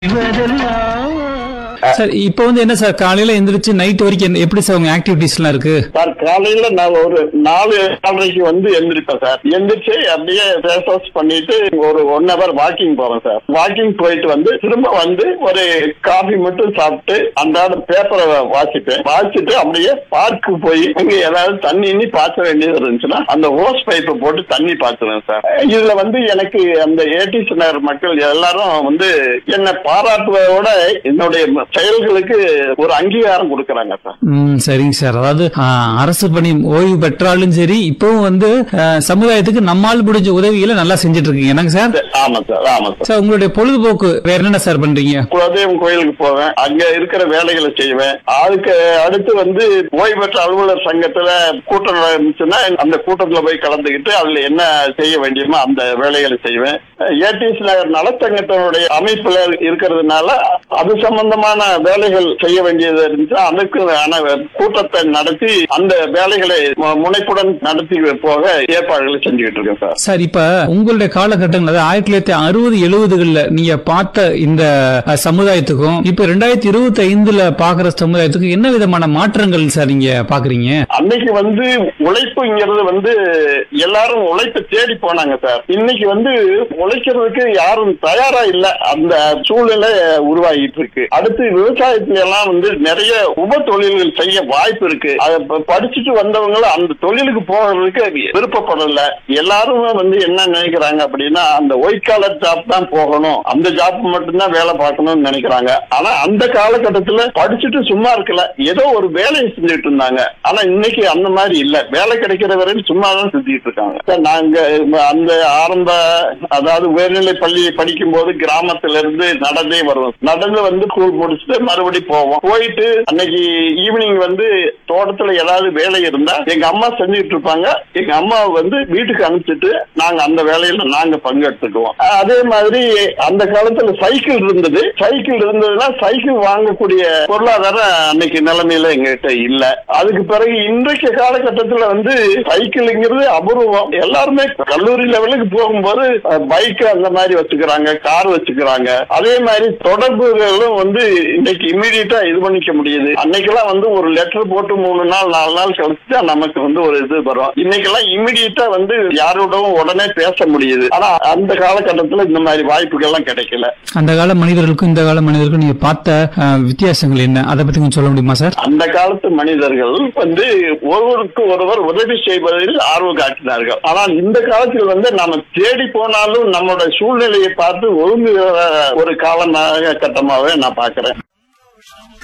sir இப்போ வந்து என்ன சார் காலையில எந்திரிச்சு நைட் வரைக்கும் என்ன- எப்படி சார் உங்க ஆக்டிவிட்டிஸ் எல்லாம் இருக்கு சார் காலையில நான் ஒரு நாலு நாலரைக்கு வந்து எந்திரிப்பேன் சார் எந்திரிச்சு அப்படியே ஃபேஸ் வாஷ் பண்ணிட்டு ஒரு ஒன் ஹவர் வாக்கிங் போவேன் சார் வாக்கிங் போயிட்டு வந்து திரும்ப வந்து ஒரு காஃபி மட்டும் சாப்பிட்டு அன்றாட பேப்பரை வாசிப்பேன் வாசிட்டு அப்படியே பார்க்கு போய் அங்க ஏதாவது தண்ணி இன்னி பாய்ச்ச வேண்டியது இருந்துச்சுன்னா அந்த ஹோஸ் பைப்பை போட்டு தண்ணி பாய்ச்சுவேன் சார் இதுல வந்து எனக்கு அந்த ஏடிசி நகர் மக்கள் எல்லாரும் வந்து என்னை பாராட்டுவதோட என்னுடைய செயல்களுக்கு ஒரு அங்கீகாரம் கொடுக்கறாங்க சார் ம் சரிங்க சார் அதாவது ஆ, அரசு பணி ஓய்வு பெற்றாலும் சரி இப்பவும் வந்து ஆ, சமுதாயத்துக்கு நம்மால் முடிஞ்ச உதவிகளை நல்லா செஞ்சுட்டு இருக்கீங்க என்னங்க சார் ஆமா சார் ஆமா சார் சார் உங்களுடைய பொழுதுபோக்கு வேற என்னென்ன சார் பண்றீங்க குலதெய்வம் கோயிலுக்கு போவேன் அங்க இருக்கிற வேலைகளை செய்வேன் அதுக்கு அடுத்து வந்து ஓய்வு பெற்ற அலுவலர் சங்கத்துல கூட்டம் இருந்துச்சுன்னா அந்த கூட்டத்துல போய் கலந்துக்கிட்டு அதுல என்ன செய்ய வேண்டியமோ அந்த வேலைகளை செய்வேன் ஏடிஎஸ் நகர் நலச்சங்கத்தினுடைய அமைப்புல இருக்கிறதுனால அது சம்பந்தமான வேலைகள் செய்ய வேண்டியது இருந்துச்சு அதுக்கு ஆன கூட்டத்தை நடத்தி அந்த வேலைகளை மு- முனைப்புடன் நடத்தி போக ஏற்பாடுகளை செஞ்சுக்கிட்டு இருக்கேன் சார் சார் இப்ப உங்களுடைய காலகட்டங்கள் அதாவது ஆயிரத்தி தொள்ளாயிரத்தி அறுபது எழுபதுகள்ல நீங்க பார்த்த இந்த அ, சமுதாயத்துக்கும் இப்ப ரெண்டாயிரத்தி இருபத்தி ஐந்துல பாக்குற சமுதாயத்துக்கும் என்ன விதமான மாற்றங்கள் சார் நீங்க பாக்குறீங்க அன்னைக்கு வந்து உழைப்புங்கிறது வந்து எல்லாரும் உழைப்பை தேடி போனாங்க சார் இன்னைக்கு வந்து உழைக்கிறதுக்கு யாரும் தயாரா இல்ல அந்த சூழ்நிலை உருவாகிட்டு இருக்கு அடுத்து விவசாயத்துல எல்லாம் வந்து நிறைய உப தொழில்கள் செய்ய வாய்ப்பு இருக்கு அதை ப- படிச்சுட்டு வந்தவங்க அந்த தொழிலுக்கு போகிறதுக்கு விருப்பப்படல எல்லாருமே வந்து என்ன நினைக்கிறாங்க அப்படின்னா அந்த ஒயிட் காலர் ஜாப் தான் போகணும் அந்த ஜாப் மட்டும்தான் வேலை பார்க்கணும்னு நினைக்கிறாங்க ஆனா அந்த காலகட்டத்துல படிச்சுட்டு சும்மா இருக்கல ஏதோ ஒரு வேலையை செஞ்சுட்டு இருந்தாங்க ஆனா இன்னைக்கு அந்த மாதிரி இல்ல வேலை கிடைக்கிற வரையும் சும்மா தான் சுத்திட்டு இருக்காங்க சார் நாங்க அந்த ஆரம்ப அதாவது உயர்நிலை பள்ளி படிக்கும் போது கிராமத்துல இருந்து நடந்தே வருவோம் நடந்து வந்து ஸ்கூல் முடிச்சுட்டு மறுபடி போவோம் போயிட்டு அன்னைக்கு ஈவினிங் வந்து தோட்டத்துல ஏதாவது வேலை இருந்தா எங்க அம்மா செஞ்சுட்டு இருப்பாங்க எங்க அம்மா வந்து வீட்டுக்கு அனுப்பிச்சிட்டு நாங்க அந்த வேலையில நாங்க பங்கெடுத்துக்குவோம் அதே மாதிரி அந்த காலத்துல சைக்கிள் இருந்தது சைக்கிள் இருந்ததுன்னா சைக்கிள் வாங்கக்கூடிய பொருளாதாரம் அன்னைக்கு நிலைமையில எங்ககிட்ட இல்ல அதுக்கு பிறகு இன்றைக்கு காலகட்டத்துல வந்து சைக்கிள்ங்கிறது அபூர்வம் எல்லாருமே கல்லூரி லெவலுக்கு போகும்போது பைக் அந்த மாதிரி வச்சுக்கிறாங்க கார் வச்சுக்கிறாங்க அதே மாதிரி தொடர்புகளும் வந்து இன்னைக்கு இம்மிடியட்டா இது பண்ணிக்க முடியுது அன்னைக்கெல்லாம் வந்து ஒரு லெட்டர் போட்டு மூணு நாள் நாலு நாள் கழிச்சு தான் நமக்கு வந்து ஒரு இது வரும் இன்னைக்கெல்லாம் இம்மிடியட்டா வந்து யாரோடவும் உடனே பேச முடியுது ஆனா அந்த காலகட்டத்துல இந்த மாதிரி வாய்ப்புகள்லாம் கிடைக்கல அந்த கால மனிதர்களுக்கும் இந்த கால மனிதர்களுக்கும் நீங்க பார்த்த அ, வித்தியாசங்கள் என்ன அதை பத்தி கொஞ்சம் சொல்ல முடியுமா சார் அந்த காலத்து மனிதர்கள் வந்து ஒருவருக்கு ஒருவர் உதவி செய்வதில் ஆர்வம் காட்டினார்கள் ஆனால் இந்த காலத்தில் வந்து நாம தேடி போனாலும் நம்மளோட சூழ்நிலையை பார்த்து ஒழுங்கு ஒரு காலமாக கட்டமாவே நான் பார்க்கிறேன்